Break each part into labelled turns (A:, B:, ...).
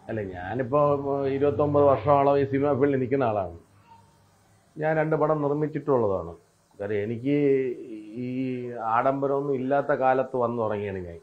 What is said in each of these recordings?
A: അല്ല ഞാനിപ്പോൾ ഇരുപത്തൊമ്പത് വർഷമോളം ഈ സിനിമ ഫീൽഡിൽ നിൽക്കുന്ന ആളാണ് ഞാൻ രണ്ട് പടം നിർമ്മിച്ചിട്ടുള്ളതാണ് കാര്യം എനിക്ക് ഈ ആഡംബരമൊന്നും ഇല്ലാത്ത കാലത്ത് വന്നു തുടങ്ങിയാണ് ഞാൻ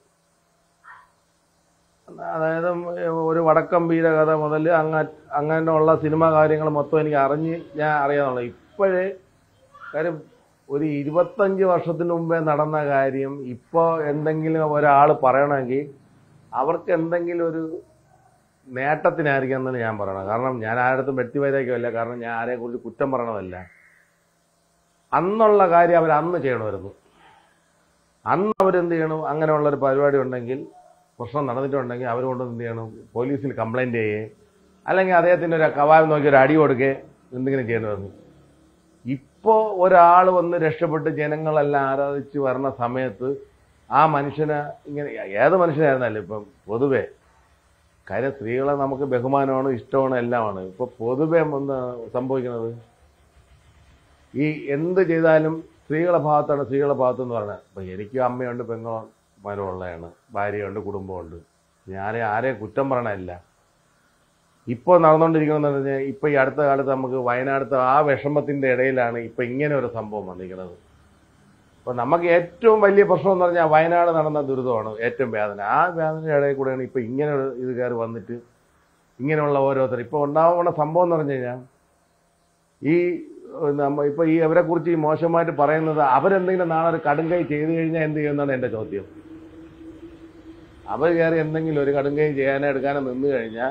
A: അതായത് ഒരു വടക്കം വീര കഥ മുതൽ അങ്ങ അങ്ങനെയുള്ള സിനിമ കാര്യങ്ങൾ മൊത്തം എനിക്ക് അറിഞ്ഞ് ഞാൻ അറിയാന്നുള്ളൂ ഇപ്പോഴേ കാര്യം ഒരു ഇരുപത്തഞ്ച് വർഷത്തിന് മുമ്പേ നടന്ന കാര്യം ഇപ്പോൾ എന്തെങ്കിലും ഒരാൾ പറയണമെങ്കിൽ അവർക്ക് എന്തെങ്കിലും ഒരു നേട്ടത്തിനായിരിക്കും എന്നാണ് ഞാൻ പറയണത് കാരണം ഞാൻ ആരുടെ വ്യക്തിവൈരാഗ്യമല്ല കാരണം ഞാൻ ആരെയും കുറിച്ച് കുറ്റം പറയണതല്ല അന്നുള്ള കാര്യം അവർ അന്ന് ചെയ്യണമായിരുന്നു അന്ന് അവരെന്ത് ചെയ്യണം അങ്ങനെയുള്ള ഒരു പരിപാടി ഉണ്ടെങ്കിൽ പ്രശ്നം നടന്നിട്ടുണ്ടെങ്കിൽ അവർ കൊണ്ട് എന്ത് ചെയ്യണം പോലീസിൽ കംപ്ലൈൻറ്റ് ചെയ്യേ അല്ലെങ്കിൽ അദ്ദേഹത്തിൻ്റെ ഒരു കവാബ് നോക്കി ഒരു അടി കൊടുക്കേ എന്തെങ്കിലും ചെയ്യണമായിരുന്നു ഇപ്പോൾ ഒരാൾ വന്ന് രക്ഷപ്പെട്ട് ജനങ്ങളെല്ലാം ആരാധിച്ച് വരുന്ന സമയത്ത് ആ മനുഷ്യന് ഇങ്ങനെ ഏത് മനുഷ്യനായിരുന്നല്ലോ ഇപ്പം പൊതുവെ കാര്യം സ്ത്രീകളെ നമുക്ക് ബഹുമാനമാണ് ഇഷ്ടമാണ് എല്ലാമാണ് ഇപ്പോൾ പൊതുവെ ഒന്ന് സംഭവിക്കുന്നത് ഈ എന്ത് ചെയ്താലും സ്ത്രീകളുടെ ഭാഗത്താണ് സ്ത്രീകളുടെ ഭാഗത്ത് എന്ന് പറഞ്ഞാൽ ഇപ്പം എനിക്ക് അമ്മയുണ്ട് പെങ്ങളും ഉള്ളതാണ് ഭാര്യയുണ്ട് കുടുംബമുണ്ട് ഞാൻ ആരെയും കുറ്റം പറയണമില്ല ഇപ്പോൾ നടന്നുകൊണ്ടിരിക്കണമെന്ന് പറഞ്ഞാൽ ഇപ്പോൾ ഈ അടുത്ത കാലത്ത് നമുക്ക് വയനാടത്തെ ആ വിഷമത്തിൻ്റെ ഇടയിലാണ് ഇപ്പോൾ ഇങ്ങനെ ഒരു സംഭവം വന്നിരിക്കുന്നത് അപ്പോൾ നമുക്ക് ഏറ്റവും വലിയ പ്രശ്നം എന്ന് പറഞ്ഞാൽ വയനാട് നടന്ന ദുരിതമാണ് ഏറ്റവും വേദന ആ വേദനയുടെ ഇടയിൽ കൂടെയാണ് ഇപ്പോൾ ഇങ്ങനെ ഒരു ഇത് കയറി വന്നിട്ട് ഇങ്ങനെയുള്ള ഓരോരുത്തർ ഇപ്പോൾ ഉണ്ടാവുന്ന സംഭവം എന്ന് പറഞ്ഞു കഴിഞ്ഞാൽ ഈ നമ്മ ഇപ്പോൾ ഈ അവരെ കുറിച്ച് ഈ മോശമായിട്ട് പറയുന്നത് അവരെന്തെങ്കിലും നാളെ ഒരു കടുങ്കൈ ചെയ്തു കഴിഞ്ഞാൽ എന്ത് ചെയ്യുമെന്നാണ് എൻ്റെ ചോദ്യം അവർ കയറി എന്തെങ്കിലും ഒരു കടുങ്കൈ ചെയ്യാനോ എടുക്കാനോ നിന്ന് കഴിഞ്ഞാൽ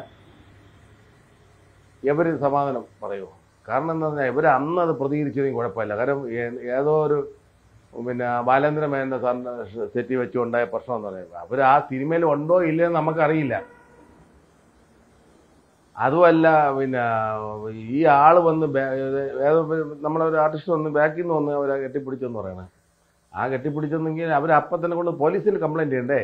A: ഇവർ സമാധാനം പറയുമോ കാരണം എന്താ പറഞ്ഞാൽ ഇവർ അന്ന് അത് പ്രതികരിച്ചതെങ്കിൽ കുഴപ്പമില്ല കാരണം ഏ- ഏതോ ഒരു പിന്നെ ബാലേന്ദ്ര മേനന്റെ സാറിന്റെ സെറ്റി വെച്ചുണ്ടായ പ്രശ്നം എന്ന് പറയുന്നത് അവർ ആ സിനിമയിൽ ഉണ്ടോ ഇല്ലയെന്ന് നമുക്കറിയില്ല അതുമല്ല പിന്നെ ഈ ആള് വന്ന് ബാ- ഏതോ നമ്മളെ ഒരു ആർട്ടിസ്റ്റ് വന്ന് ബാക്കിൽ നിന്ന് വന്ന് അവരെ കെട്ടിപ്പിടിച്ചെന്ന് പറയണേ ആ കെട്ടിപ്പിടിച്ചെന്നെങ്കിൽ അവർ അപ്പം തന്നെ കൊണ്ട് പോലീസിൽ കംപ്ലൈന്റ് ചെയ്യണ്ടേ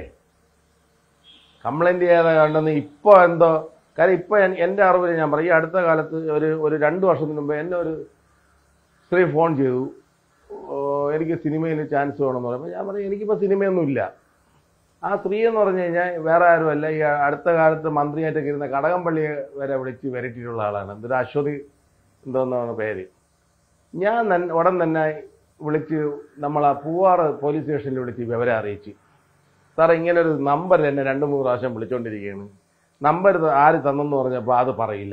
A: കംപ്ലൈന്റ് ചെയ്യാതെ കണ്ടെന്ന് ഇപ്പോൾ എന്തോ കാര്യം ഇപ്പോൾ എൻ്റെ അറിവിൽ ഞാൻ പറയും ഈ അടുത്ത കാലത്ത് ഒരു ഒരു രണ്ട് വർഷത്തിന് മുമ്പ് എന്നെ ഒരു സ്ത്രീ ഫോൺ ചെയ്തു ഓ, എനിക്ക് സിനിമയിൽ ചാൻസ് വേണമെന്ന് പറയുമ്പോൾ ഞാൻ പറയും എനിക്കിപ്പോൾ സിനിമയൊന്നും ഇല്ല ആ സ്ത്രീ എന്ന് പറഞ്ഞു കഴിഞ്ഞാൽ വേറെ ആരുമല്ല ഈ അടുത്ത കാലത്ത് മന്ത്രിയായിട്ടൊക്കെ ഇരുന്ന കടകംപള്ളിയെ വരെ വിളിച്ച് വരട്ടിയിട്ടുള്ള ആളാണ് എന്തൊരു അശ്വതി എന്തോന്നാണ് പേര് ഞാൻ തന്നെ ഉടൻ തന്നെ വിളിച്ച് നമ്മൾ ആ പൂവാറ് പോലീസ് സ്റ്റേഷനിൽ വിളിച്ച് വിവരം അറിയിച്ചു സാർ ഇങ്ങനെ ഒരു നമ്പർ എന്നെ രണ്ട് മൂന്ന് പ്രാവശ്യം വിളിച്ചുകൊണ്ടിരിക്കുകയാണ് നമ്പർ ആര് തന്നെന്ന് പറഞ്ഞപ്പോൾ അത് പറയില്ല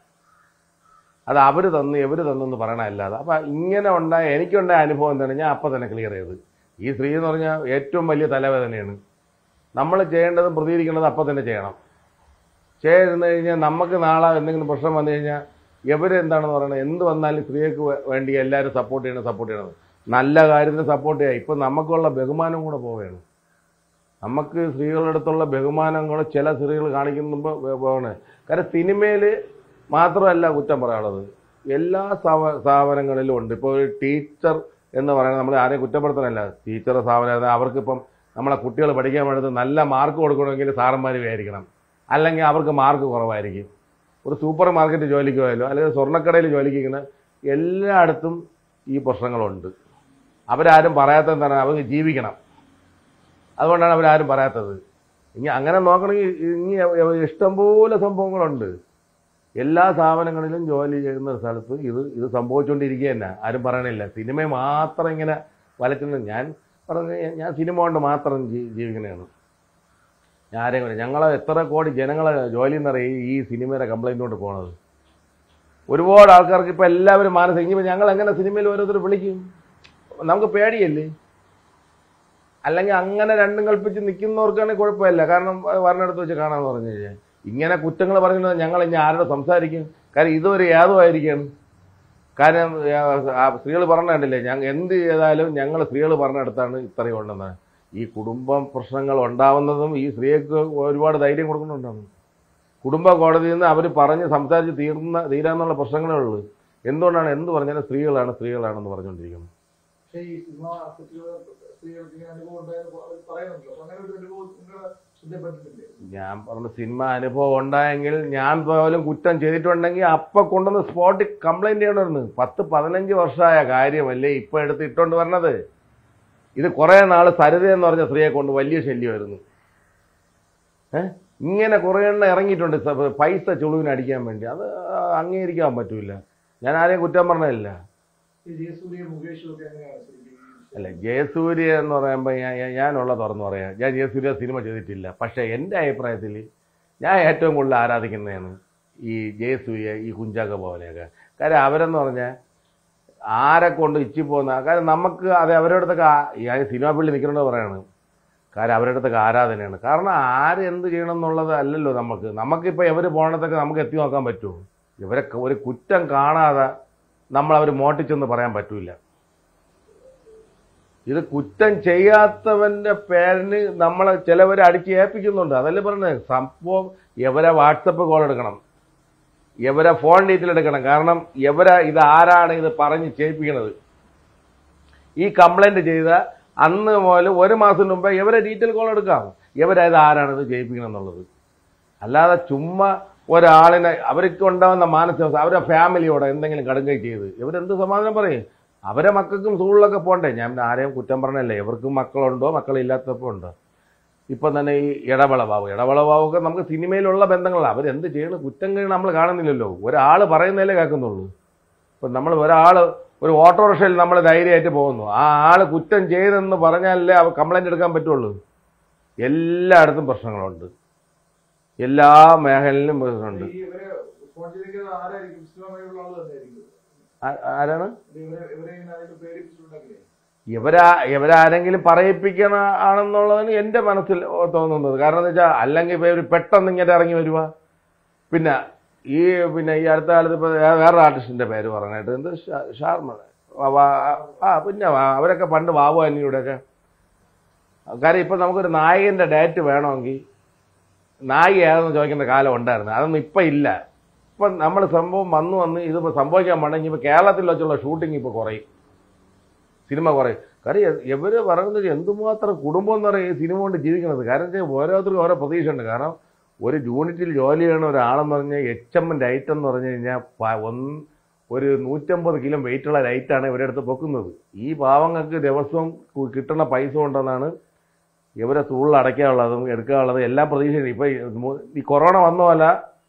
A: അത് അവർ തന്നു ഇവർ തന്നെന്ന് പറയണമല്ലാതെ അപ്പം ഇങ്ങനെ ഉണ്ടായ എനിക്കുണ്ടായ അനുഭവം എന്താണ് ഞാൻ അപ്പം തന്നെ ക്ലിയർ ചെയ്ത് ഈ സ്ത്രീ എന്ന് പറഞ്ഞാൽ ഏറ്റവും വലിയ തലവേദനയാണ് നമ്മൾ ചെയ്യേണ്ടതും പ്രതികരിക്കേണ്ടതും അപ്പം തന്നെ ചെയ്യണം ചെയ്തിരുന്നു കഴിഞ്ഞാൽ നമുക്ക് നാളെ എന്തെങ്കിലും പ്രശ്നം വന്നു കഴിഞ്ഞാൽ ഇവരെന്താണെന്ന് പറയുന്നത് എന്ത് വന്നാലും സ്ത്രീക്ക് വേ- വേണ്ടി എല്ലാവരും സപ്പോർട്ട് ചെയ്യണം സപ്പോർട്ട് ചെയ്യണം നല്ല കാര്യത്തിന് സപ്പോർട്ട് ചെയ്യുക ഇപ്പം നമുക്കുള്ള ബഹുമാനം കൂടെ പോവുകയാണ് നമുക്ക് സ്ത്രീകളുടെ അടുത്തുള്ള ബഹുമാനം കൂടെ ചില സ്ത്രീകൾ കാണിക്കുമ്പോൾ പോകണേ കാരണം സിനിമയിൽ മാത്രമല്ല കുറ്റം പറയാനുള്ളത് എല്ലാ സ്ഥാപ- സ്ഥാപനങ്ങളിലും ഉണ്ട് ഇപ്പോൾ ഒരു ടീച്ചർ എന്ന് പറയുന്നത് നമ്മൾ ആരെയും കുറ്റപ്പെടുത്താനല്ല ടീച്ചർ സ്ഥാപനം അവർക്കിപ്പം നമ്മളെ കുട്ടികൾ പഠിക്കാൻ വേണ്ടത് നല്ല മാർക്ക് കൊടുക്കണമെങ്കിൽ സാറന്മാർ വിചാരിക്കണം അല്ലെങ്കിൽ അവർക്ക് മാർക്ക് കുറവായിരിക്കും ഒരു സൂപ്പർ മാർക്കറ്റ് ജോലിക്ക് പോയാലോ അല്ലെങ്കിൽ സ്വർണ്ണക്കടയിൽ ജോലിക്ക് ഇരിക്കുന്ന എല്ലായിടത്തും ഈ പ്രശ്നങ്ങളുണ്ട് അവരാരും പറയാത്ത എന്താണ് അവർക്ക് ജീവിക്കണം അതുകൊണ്ടാണ് അവരാരും പറയാത്തത് ഇനി അങ്ങനെ നോക്കണമെങ്കിൽ ഇനി ഇഷ്ടംപോലെ സംഭവങ്ങളുണ്ട് എല്ലാ സ്ഥാപനങ്ങളിലും ജോലി ചെയ്യുന്ന സ്ഥലത്ത് ഇത് ഇത് സംഭവിച്ചുകൊണ്ടിരിക്കുക തന്നെ ആരും പറയണില്ല സിനിമ മാത്രം ഇങ്ങനെ വലച്ചുകൊണ്ട് ഞാൻ പറഞ്ഞ ഞാൻ സിനിമ കൊണ്ട് മാത്രം ജീ- ജീവിക്കണതാണ് ഞാൻ ആരെയും കൂടെ ഞങ്ങളെ എത്ര കോടി ജനങ്ങളെ ജോലി എന്നറിയ ഈ സിനിമയുടെ കംപ്ലൈൻറ്റ് കൊണ്ട് പോണത് ഒരുപാട് ആൾക്കാർക്ക് ഇപ്പം എല്ലാവരും മാനസിക ഇനിയിപ്പോൾ ഞങ്ങൾ എങ്ങനെ സിനിമയിൽ ഓരോരുത്തർ വിളിക്കും നമുക്ക് പേടിയല്ലേ അല്ലെങ്കിൽ അങ്ങനെ രണ്ടും കൽപ്പിച്ച് നിൽക്കുന്നവർക്കാണെങ്കിൽ കുഴപ്പമില്ല കാരണം വരണടുത്ത് വെച്ച് കാണാമെന്ന് പറഞ്ഞു കഴിഞ്ഞാൽ ഇങ്ങനെ കുറ്റങ്ങൾ പറഞ്ഞിട്ട് ഞങ്ങൾ ഇനി ആരോട് സംസാരിക്കും കാര്യം ഇതൊരു യാതമായിരിക്കുകയാണ് കാരണം സ്ത്രീകൾ പറഞ്ഞ കണ്ടില്ലേ ഞങ്ങൾ എന്ത് ചെയ്താലും ഞങ്ങൾ സ്ത്രീകൾ പറഞ്ഞിടത്താണ് ഇത്രയും ഉണ്ടെന്ന് ഈ കുടുംബം പ്രശ്നങ്ങൾ ഉണ്ടാവുന്നതും ഈ സ്ത്രീക്ക് ഒരുപാട് ധൈര്യം കൊടുക്കുന്നുണ്ടാണ് കുടുംബ കോടതിയിൽ നിന്ന് അവർ പറഞ്ഞ് സംസാരിച്ച് തീർന്ന തീരാന്നുള്ള പ്രശ്നങ്ങളേ ഉള്ളൂ എന്തുകൊണ്ടാണ് എന്ത് പറഞ്ഞാലും സ്ത്രീകളാണ് സ്ത്രീകളാണെന്ന് പറഞ്ഞുകൊണ്ടിരിക്കുന്നത്
B: പക്ഷേ ഈ സിനിമ കുട്ടികൾ സ്ത്രീകൾക്ക് ഇങ്ങനെ അനുഭവം ഉണ്ടായെന്ന് അവർ പറയുന്നുണ്ടല്ലോ അപ്പൊ അങ്ങനെ ഒരു അനുഭവം നിങ്ങളുടെ ശ്രദ്ധപ്പെട്ടിട്ടില്ലേ
A: ഞാൻ പറഞ്ഞ സിനിമ അനുഭവം ഉണ്ടായെങ്കിൽ ഞാൻ പോലും കുറ്റം ചെയ്തിട്ടുണ്ടെങ്കിൽ അപ്പൊ കൊണ്ടുവന്ന് സ്പോട്ടിൽ കംപ്ലൈന്റ് ചെയ്യണമെന്ന് പത്ത് പതിനഞ്ച് വർഷമായ കാര്യമല്ലേ ഇപ്പൊ എടുത്ത് ഇട്ടോണ്ട് വരണത് ഇത് കുറെ നാള് സരിത എന്ന് പറഞ്ഞ സ്ത്രീയെ കൊണ്ട് വലിയ ശല്യമായിരുന്നു ഏഹ് ഇങ്ങനെ കുറേ എണ്ണം ഇറങ്ങിയിട്ടുണ്ട് സ- പൈസ ചുളുവിന് അടിക്കാൻ വേണ്ടി അത് അംഗീകരിക്കാൻ പറ്റൂല ഞാൻ ആരെയും കുറ്റം പറഞ്ഞില്ല
B: ഈ ജയസൂര്യ മുകേഷും ഒക്കെ എങ്ങനെയാണ് ശരിക്കും
A: അല്ല ജയസൂര്യ എന്ന് പറയുമ്പോൾ ഞാൻ ഞാൻ- ഞാനുള്ള തുറന്നു പറയാം ഞാൻ ജയസൂര്യ സിനിമ ചെയ്തിട്ടില്ല പക്ഷേ എൻ്റെ അഭിപ്രായത്തിൽ ഞാൻ ഏറ്റവും കൂടുതൽ ആരാധിക്കുന്നതാണ് ഈ ജയസൂര്യ ഈ കുഞ്ചാക്ക പോലെയൊക്കെ കാര്യം അവരെന്ന് പറഞ്ഞാൽ ആരെ കൊണ്ട് ഇച്ചി പോകുന്ന കാര്യം നമുക്ക് അത് അവരുടെ അടുത്തൊക്കെ ആ- ഈ സിനിമ പള്ളി നിൽക്കണമെന്ന് പറയാണ് കാര്യം അവരുടെ അടുത്തൊക്കെ ആരാധനയാണ് കാരണം ആര് എന്ത് ചെയ്യണം എന്നുള്ളത് അല്ലല്ലോ നമുക്ക് നമുക്കിപ്പോൾ ഇവർ പോകണത്തൊക്കെ നമുക്ക് എത്തി നോക്കാൻ പറ്റുമോ ഇവരെ ഒരു കുറ്റം കാണാതെ നമ്മൾ അവർ മോട്ടിച്ചെന്ന് പറയാൻ പറ്റൂല ഇത് കുറ്റം ചെയ്യാത്തവന്റെ പേരിന് നമ്മളെ ചിലവർ അടിച്ച് ഏൽപ്പിക്കുന്നുണ്ട് അതല്ലേ പറഞ്ഞത് സംഭവം എവരെ വാട്സപ്പ് കോൾ എടുക്കണം എവരെ ഫോൺ ഡീറ്റെയിൽ എടുക്കണം കാരണം എവരെ ഇത് ആരാണ് ഇത് പറഞ്ഞ് ചെയ്യിപ്പിക്കുന്നത് ഈ കംപ്ലൈന്റ് ചെയ്ത അന്ന് മുതൽ ഒരു മാസം മുമ്പേ ഇവരെ ഡീറ്റെയിൽ കോൾ എടുക്കാം ഇവരെ ഇത് ആരാണ് ഇത് ചെയ്യിപ്പിക്കണം എന്നുള്ളത് അല്ലാതെ ചുമ്മാ ഒരാളിനെ അവർക്ക് ഉണ്ടാകുന്ന മാനസികാവസ്ഥ അവരുടെ ഫാമിലിയോടെ എന്തെങ്കിലും കടുങ്കൈ ചെയ്ത് ഇവരെന്ത് സമാധാനം പറയും അവരെ മക്കൾക്കും സ്കൂളിലൊക്കെ പോകണ്ടേ ഞാൻ പിന്നെ ആരെയും കുറ്റം പറഞ്ഞല്ലേ ഇവർക്കും മക്കളുണ്ടോ മക്കളില്ലാത്തപ്പോൾ ഉണ്ടോ ഇപ്പം തന്നെ ഈ ഇടവള ബാബു ഇടവള ബാബുക്കെ നമുക്ക് സിനിമയിലുള്ള ബന്ധങ്ങളാണ് അവരെന്ത് ചെയ്യണം കുറ്റങ്ങൾ നമ്മൾ കാണുന്നില്ലല്ലോ ഒരാൾ പറയുന്നതല്ലേ കേൾക്കുന്നുള്ളൂ ഇപ്പം നമ്മൾ ഒരാൾ ഒരു ഓട്ടോറിക്ഷയിൽ നമ്മൾ ധൈര്യമായിട്ട് പോകുന്നു ആ ആൾ കുറ്റം ചെയ്തെന്ന് പറഞ്ഞാലല്ലേ അവർ കംപ്ലൈൻറ്റ് എടുക്കാൻ പറ്റുള്ളൂ എല്ലായിടത്തും പ്രശ്നങ്ങളുണ്ട് എല്ലാ മേഖലയിലും പ്രശ്നമുണ്ട്
B: ഈ ഇവരെ ഫോൺ ചെയ്തിരിക്കുന്നത് ആരായിരിക്കും ഇസ്ലാമായുള്ള ആള് തന്നെയായിരിക്കും
A: ആ- ആരാണ്
B: ഇവരെ ഇവരെ ഇങ്ങനെ ആരെങ്കിലും പേടിപ്പിച്ചിട്ടുണ്ടെങ്കിലേ
A: ഇവരാ ഇവരാരെങ്കിലും പറയിപ്പിക്കണ ആണെന്നുള്ളതാണ് എൻ്റെ മനസ്സിൽ തോന്നുന്നത് കാരണം എന്ന് വെച്ചാൽ അല്ലെങ്കിൽ ഇപ്പൊ ഇവർ പെട്ടെന്ന് ഇങ്ങനെ ഇറങ്ങി വരുക പിന്നെ ഈ പിന്നെ ഈ അടുത്ത കാലത്ത് ഇപ്പോൾ വേറെ ആർട്ടിസ്റ്റിന്റെ പേര് പറഞ്ഞിട്ട് എന്ത് ഷാ- ഷാർമ വാ- ആ പിന്നെ വാ- അവരൊക്കെ പണ്ട് ബാബു അനിയുടെയൊക്കെ കാര്യം ഇപ്പം നമുക്കൊരു നായകന്റെ ഡേറ്റ് വേണമെങ്കിൽ നായിക ഏതെന്ന് ചോദിക്കേണ്ട കാലം ഉണ്ടായിരുന്നു അതൊന്നും ഇപ്പം ഇല്ല ഇപ്പം നമ്മൾ സംഭവം വന്നു വന്ന് ഇതിപ്പോൾ സംഭവിക്കാൻ വേണമെങ്കിൽ ഇപ്പോൾ കേരളത്തിൽ വെച്ചുള്ള ഷൂട്ടിംഗ് ഇപ്പോൾ കുറയും സിനിമ കുറയും കാര്യം ഇവർ പറയുന്നത് എന്തുമാത്രം കുടുംബം എന്ന് പറയും ഈ സിനിമ കൊണ്ട് ജീവിക്കുന്നത് കാരണം വെച്ചാൽ ഓരോരുത്തർക്കും ഓരോ പ്രതീക്ഷയുണ്ട് കാരണം ഒരു യൂണിറ്റിൽ ജോലി ചെയ്യുന്ന ഒരാളെന്ന് പറഞ്ഞാൽ എച്ച് എമ്മിൻ്റെ ഐറ്റം എന്ന് പറഞ്ഞു കഴിഞ്ഞാൽ പ- ഒന്ന് ഒരു നൂറ്റമ്പത് കിലോ വെയിറ്റുള്ള ലൈറ്റാണ് ഇവരുടെ അടുത്ത് പൊക്കുന്നത് ഈ പാവങ്ങൾക്ക് ദിവസവും കു- കിട്ടുന്ന പൈസ കൊണ്ടെന്നാണ് ഇവരെ സ്കൂളിൽ അടയ്ക്കാനുള്ളതും എടുക്കാനുള്ളതും എല്ലാം പ്രതീക്ഷയും ഇപ്പം ഈ കൊറോണ വന്ന പോലെ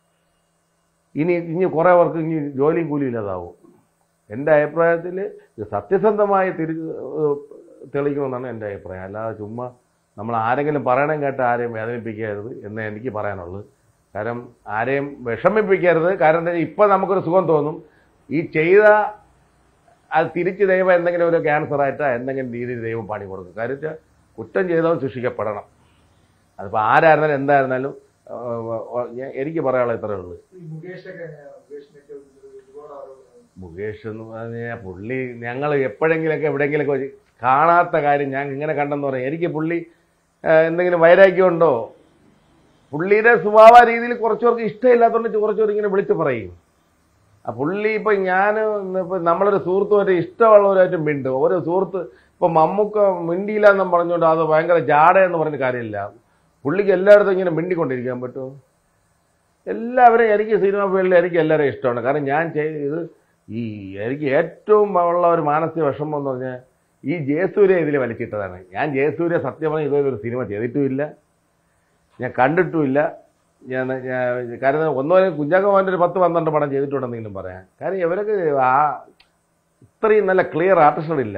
A: ഇനി ഇനി കുറേ പേർക്ക് ഇനി ജോലിയും കൂലിയും ഇല്ലാതാവും എൻ്റെ അഭിപ്രായത്തിൽ ഇത് സത്യസന്ധമായി തിരി ഏഹ് തെളിയിക്കണമെന്നാണ് എൻ്റെ അഭിപ്രായം അല്ലാതെ ചുമ്മാ നമ്മൾ ആരെങ്കിലും പറയണം കേട്ട് ആരെയും വേദനിപ്പിക്കരുത് എന്ന് എനിക്ക് പറയാനുള്ളൂ കാരണം ആരെയും വിഷമിപ്പിക്കരുത് കാരണം എന്താ വെച്ചാൽ ഇപ്പം നമുക്കൊരു സുഖം തോന്നും ഈ ചെയ്ത അത് തിരിച്ച് ദൈവം എന്തെങ്കിലും ഒരു ക്യാൻസർ ആയിട്ടോ എന്തെങ്കിലും രീതിയിൽ ദൈവം പണി കൊടുക്കും കാര്യം വെച്ചാൽ കുറ്റം ചെയ്തവൻ ശിക്ഷിക്കപ്പെടണം അതിപ്പോൾ ആരായിരുന്നാലും എന്തായിരുന്നാലും ഏഹ്, ഏഹ്, ഞാൻ- എനിക്ക് പറയാനുള്ളത് ഇത്രയേ ഉള്ളൂ
B: ഈ മുകേഷൊക്കെ എങ്ങനെയാണ് മുകേഷിനൊക്കെ ഒരുപാട് ആരോപണങ്ങൾ
A: മുകേഷ് എന്ന് പറഞ്ഞാൽ പുള്ളി ഞങ്ങൾ എപ്പോഴെങ്കിലൊക്കെ എവിടെയെങ്കിലൊക്കെ വെച്ച് കാണാത്ത കാര്യം ഞാൻ ഇങ്ങനെ കണ്ടെന്ന് പറയാം എനിക്ക് പുള്ളി ആ, എന്തെങ്കിലും വൈരാഗ്യം ഉണ്ടോ പുള്ളിയുടെ സ്വഭാവ രീതിയിൽ കുറച്ചുപേർക്ക് ഇഷ്ടമില്ലാത്തതുകൊണ്ട് കുറച്ചുപേർ ഇങ്ങനെ വിളിച്ച് പറയും ആ പുള്ളി ഇപ്പം ഞാൻ ഇപ്പം നമ്മളൊരു സുഹൃത്തുമായിട്ട് ഇഷ്ടമുള്ളവരായിട്ട് മിണ്ടും ഒരു സുഹൃത്ത് ഇപ്പം മമ്മൂക്ക മിണ്ടിയില്ല എന്നും പറഞ്ഞുകൊണ്ട് അത് ഭയങ്കര ജാടയെന്ന് പറഞ്ഞ കാര്യമില്ല പുള്ളിക്ക് എല്ലായിടത്തും ഇങ്ങനെ മിണ്ടിക്കൊണ്ടിരിക്കാൻ പറ്റുമോ എല്ലാവരും എനിക്ക് സിനിമ ഫീൽഡിൽ എനിക്ക് എല്ലാവരെയും ഇഷ്ടമാണ് കാരണം ഞാൻ ചെയ്ത് ഈ എനിക്ക് ഏറ്റവും ഉള്ള ഒരു മാനസിക വിഷമം എന്ന് പറഞ്ഞാൽ ഈ ജയസൂര്യ ഇതിൽ വലിച്ചിട്ടതാണ് ഞാൻ ജയസൂര്യ സത്യം പറഞ്ഞാൽ ഇതുവരെ ഒരു സിനിമ ചെയ്തിട്ടുമില്ല ഞാൻ കണ്ടിട്ടുമില്ല ഞാൻ ഞാൻ- കാരണം ഒന്നോ കുഞ്ചാക്കോമാൻ്റെ ഒരു പത്ത് പന്ത്രണ്ട് പടം ചെയ്തിട്ടുണ്ടെന്നെങ്കിലും പറയാം കാരണം ഇവരൊക്കെ ആ ഇത്രയും നല്ല ക്ലിയർ ആർട്ടിസ്റ്റുകളില്ല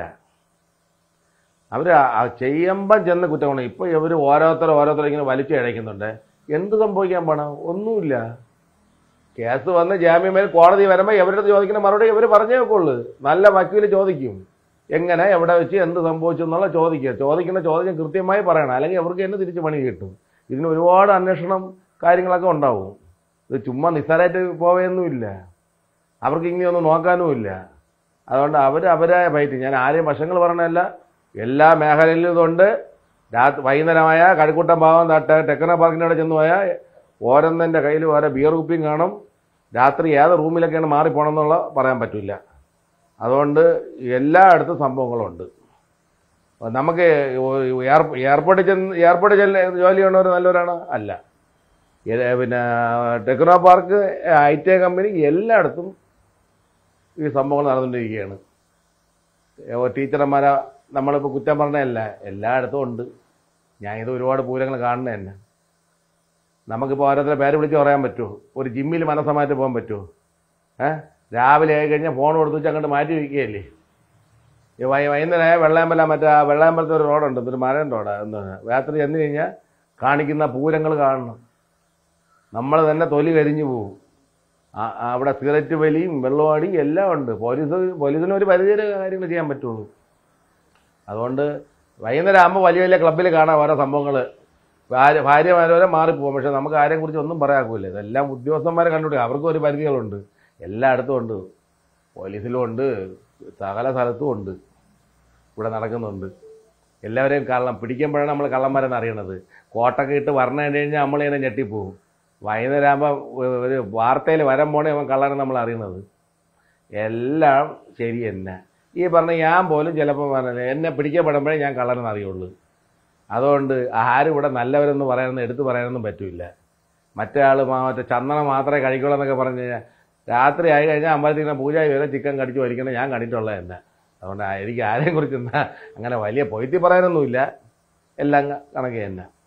A: അവർ ചെയ്യുമ്പം ചെന്ന് കുറ്റമാണ് ഇപ്പോൾ ഇവർ ഓരോരുത്തർ ഓരോരുത്തർ ഇങ്ങനെ വലിച്ചു അഴയ്ക്കുന്നുണ്ട് എന്ത് സംഭവിക്കാൻ പോണം ഒന്നുമില്ല കേസ് വന്ന് ജാമ്യമേൽ കോടതി വരുമ്പോൾ ഇവരുടെ അടുത്ത് ചോദിക്കുന്ന മറുപടി ഇവർ പറഞ്ഞേ വെക്കുള്ളൂ നല്ല വക്കീൽ ചോദിക്കും എങ്ങനെ എവിടെ വെച്ച് എന്ത് സംഭവിച്ചു എന്നുള്ള ചോദിക്കുക ചോദിക്കുന്ന ചോദ്യം കൃത്യമായി പറയണം അല്ലെങ്കിൽ അവർക്ക് തന്നെ തിരിച്ച് പണി കിട്ടും ഇതിന് ഒരുപാട് അന്വേഷണം കാര്യങ്ങളൊക്കെ ഉണ്ടാവും ഇത് ചുമ്മാ നിസ്സാരമായിട്ട് പോവുകയൊന്നുമില്ല അവർക്ക് ഇങ്ങനെ ഒന്നും നോക്കാനുമില്ല അതുകൊണ്ട് അവർ അവരായ ഫൈറ്റ് ഞാൻ ആരെയും വശങ്ങൾ പറഞ്ഞല്ല എല്ലാ മേഖലയിലും ഇതുണ്ട് രാത്രി വൈകുന്നേരമായ കഴക്കൂട്ടം ഭാഗം തട്ട് ടെക്നോ പാർക്കിൻ്റെ അവിടെ ചെന്ന് പോയാൽ ഓരോന്നിൻ്റെ കയ്യിൽ ഓരോ ബിയർ കുപ്പിയും കാണും രാത്രി ഏത് റൂമിലൊക്കെയാണ് മാറിപ്പോകണം എന്നുള്ള പറയാൻ പറ്റില്ല അതുകൊണ്ട് എല്ലായിടത്തും സംഭവങ്ങളുണ്ട് അപ്പൊ നമുക്ക് എയർപോ- എയർപോർട്ടിൽ ചെന്ന് എയർപോർട്ടിൽ ചെന്ന് ജോലി ചെയ്യണവർ നല്ലവരാണ് അല്ല ഇത് പിന്നെ ടെക്നോ പാർക്ക് ഐ ടി കമ്പനി എല്ലായിടത്തും ഈ സംഭവങ്ങൾ നടന്നുകൊണ്ടിരിക്കുകയാണ് ഏ, ടീച്ചർമാരെ നമ്മളിപ്പോൾ കുറ്റം പറഞ്ഞതല്ല എല്ലായിടത്തും ഉണ്ട് ഞാൻ ഇത് ഒരുപാട് പൂരങ്ങൾ കാണുന്നത് തന്നെ നമുക്കിപ്പോൾ ഓരോരുത്തരെ പേര് വിളിച്ച് പറയാൻ പറ്റുമോ ഒരു ജിമ്മിൽ മനസ്സമായിട്ട് പോകാൻ പറ്റുമോ ഏ രാവിലെ ആയി കഴിഞ്ഞാൽ ഫോൺ കൊടുത്ത് വെച്ച് അങ്ങോട്ട് മാറ്റി വയ്ക്കുകയല്ലേ ഈ വൈ വൈകുന്നേരം വെള്ളയമ്പലം മറ്റേ ആ വെള്ളയമ്പലത്തെ ഒരു റോഡുണ്ട് ഒരു മരം റോഡാ എന്താണ് രാത്രി ചെന്ന് കഴിഞ്ഞാൽ കാണിക്കുന്ന പൂരങ്ങൾ കാണണം നമ്മൾ തന്നെ തൊലി കരിഞ്ഞു പോകും ആ- ആ അവിടെ സിഗരറ്റ് വലിയും വെള്ളവാടിയും എല്ലാം ഉണ്ട് പോലീസ് പോലീസിന് ഒരു പരിധിയിലെ കാര്യങ്ങൾ ചെയ്യാൻ പറ്റുള്ളൂ അതുകൊണ്ട് വൈകുന്നേരം ആകുമ്പോൾ വലിയ വലിയ ക്ലബ്ബിൽ കാണാം ഓരോ സംഭവങ്ങൾ ഭാര്യ ഭാര്യമാരെ മാറിപ്പോകും പക്ഷെ നമുക്ക് ആരെയും കുറിച്ച് ഒന്നും പറയാക്കൂല ഇതെല്ലാം ഉദ്യോഗസ്ഥന്മാരെ കണ്ടുപിടിക്കുക അവർക്കും ഒരു പരിധികളുണ്ട് എല്ലായിടത്തും ഉണ്ട് പോലീസിലും ഉണ്ട് സകല സ്ഥലത്തും ഉണ്ട് ഇവിടെ നടക്കുന്നുണ്ട് എല്ലാവരെയും കള്ളം പിടിക്കുമ്പോഴാണ് നമ്മൾ കള്ളന്മാരെന്ന് അറിയണത് കോട്ടൊക്കെ ഇട്ട് വരണം കഴിഞ്ഞ് കഴിഞ്ഞാൽ നമ്മളിങ്ങനെ ഞെട്ടിപ്പോവും വൈകുന്നേരം ആകുമ്പോൾ ഒരു വാർത്തയിൽ വരം പോണേ അവൻ കള്ളനെ നമ്മൾ അറിയണത് എല്ലാം ശരി തന്നെ ഈ പറഞ്ഞ ഞാൻ പോലും ചിലപ്പോൾ പറഞ്ഞത് എന്നെ പിടിക്കപ്പെടുമ്പോഴേ ഞാൻ കള്ളനെന്ന് അറിയുള്ളൂ അതുകൊണ്ട് ആരും ഇവിടെ നല്ലവരെന്ന് പറയാനൊന്നും എടുത്തു പറയാനൊന്നും പറ്റില്ല മറ്റേ ആൾ മറ്റേ ചന്ദനം മാത്രമേ കഴിക്കുള്ളൂ എന്നൊക്കെ പറഞ്ഞു കഴിഞ്ഞാൽ രാത്രി ആയി കഴിഞ്ഞാൽ അമ്പലത്തിൽ നിന്ന് പൂജാരി വരെ ചിക്കൻ കടിച്ചു വലിക്കണം ഞാൻ കണ്ടിട്ടുള്ളത് തന്നെ അതുകൊണ്ട് ആ- എനിക്ക് ആരെയും കുറിച്ച് എന്നാ അങ്ങനെ വലിയ പൊയ്ത്തി പറയാനൊന്നുമില്ല എല്ലാം കണക്ക് തന്നെ